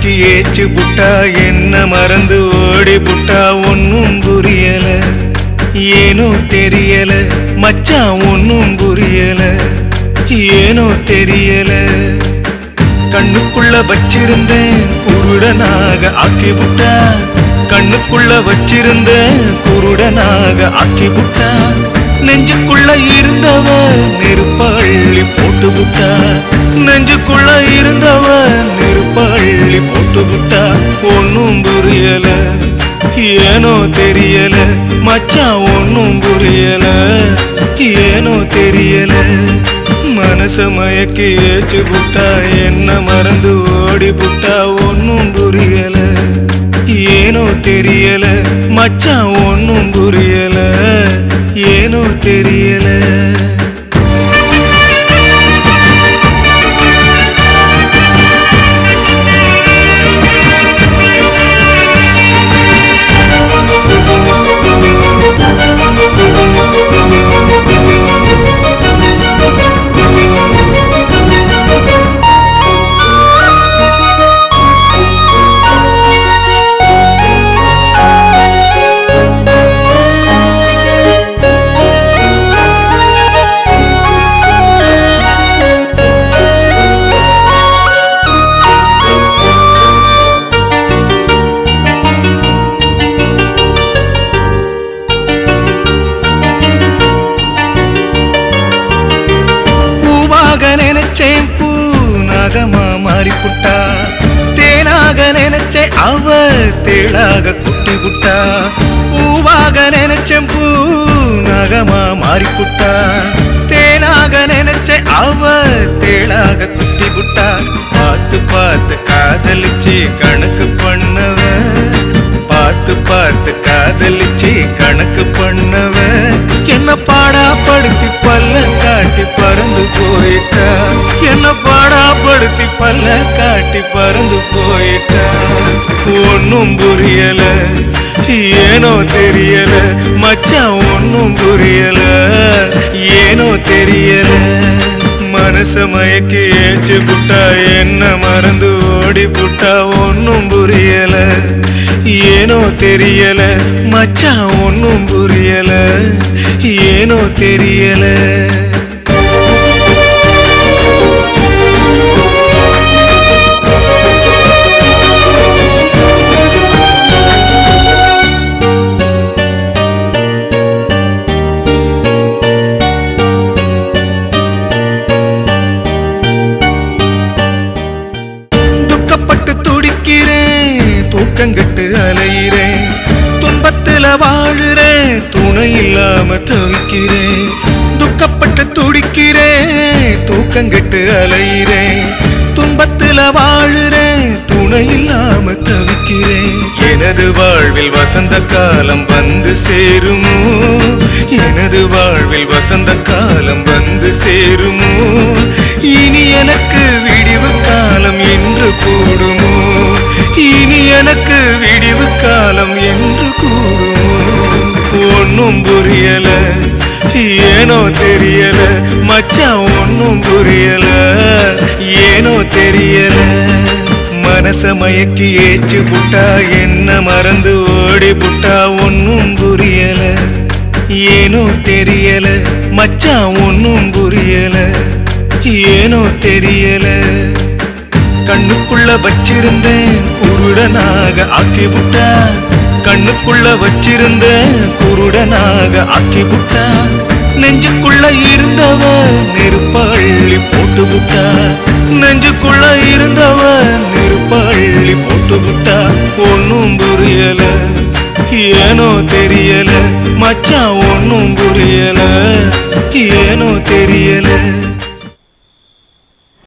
மயக்கி ஏச்சு புட்டா என்ன மறந்து ஓடி புட்டா ஒன்னும் புரியல ஏனோ தெரியல மச்சான் ஒன்னும் புரியல ஏனோ தெரியல கண்ணுக்குள்ள வச்சிருந்தேன் குருடனாக ஆக்கி புட்டா கண்ணுக்குள்ள வச்சிருந்தேன் குருடனாக ஆக்கி புட்டா நெஞ்சுக்குள்ள இருந்தவ நெருப்பள்ளி போட்டு புட்டா நெஞ்சுக்குள்ள இருந்தவ நெருப்பள்ளி போட்டு புட்டா ஒன்னும் புரியல ஏனோ தெரியல மச்சான் ஒன்னும் புரியல ஏனோ தெரியல மனச மயக்கி ஏச்சு புட்டா என்ன மறந்து ஓடி புட்டா ஒன்னும் புரியல ஏனோ தெரியல மச்சான் ஒன்னும் புரியல ஏனோ தெரியல பூவாக நினைச்சேன் பூ நாகமா மாறி புட்டா தேனாக நினைச்சேன் அவ தேளாக குட்டி புட்டா பூவாக நினைச்சேன் பூ நாகமா மாறி புட்டா தேனாக நினைச்சேன் அவ தேளாக குட்டி புட்டா பார்த்து பார்த்து காதலிச்சு கணக்கு பண்ணவ பார்த்து பார்த்து காதலிச்சு கணக்கு பண்ணவ என்ன பாடா படுத்தி பல்ல காட்டி பறந்து போயிட்டா என்ன பாடா படுத்தி பல்ல காட்டி பறந்து போயிட்டா ஒன்னும் புரியல ஏனோ தெரியல மச்சான் ஒன்னும் புரியல ஏனோ தெரியல மனச மயக்கி ஏச்சு புட்டா என்ன மறந்து ஓடி புட்டா ஒன்னும் புரியல ஏனோ தெரியல மச்சான் ஒன்னும் புரியல ஏனோ தெரியல துக்கப்பட்டு துடிக்கிறேன் தூக்கங்கட்டு அலையிறேன் துன்பத்துல வாழுறேன் துணை இல்லாம தவிக்கிறேன் துக்கப்பட்டு துடிக்கிறேன் தூக்கங்கட்டு அலையிறேன் துன்பத்துல வாழுறேன் துணை இல்லாம தவிக்கிறேன் எனது வாழ்வில் வசந்த காலம் வந்து சேருமோ எனது வாழ்வில் வசந்த காலம் வந்து சேருமோ இனி எனக்கு விடிவு காலம் என்று கூடுமோ இனி எனக்கு விடிவு காலம் என்று கூடுமோ ஒன்னும் புரியல ஏனோ தெரியல மச்சான் ஒன்னும் புரியல ஏனோ தெரியல மனச மயக்கி ஏச்சு புட்டா என்ன மறந்து ஓடி புட்டா ஒன்னும் புரியல ஏனோ தெரியல மச்சான் ஒன்னும் புரியல ஏனோ தெரியல கண்ணுக்குள்ள வச்சிருந்தேன் குருடனாக ஆக்கி புட்டா கண்ணுக்குள்ள வச்சிருந்தேன் குருடனாக ஆக்கி புட்டா நெஞ்சுக்குள்ள இருந்தவ நெருப்பள்ளி போட்டு புட்டா நெஞ்சுக்குள்ள இருந்தவ நெருப்பள்ளி போட்டு புட்டா ஒன்னும் புரியல ஏனோ தெரியல மச்சான் ஒன்னும் புரியல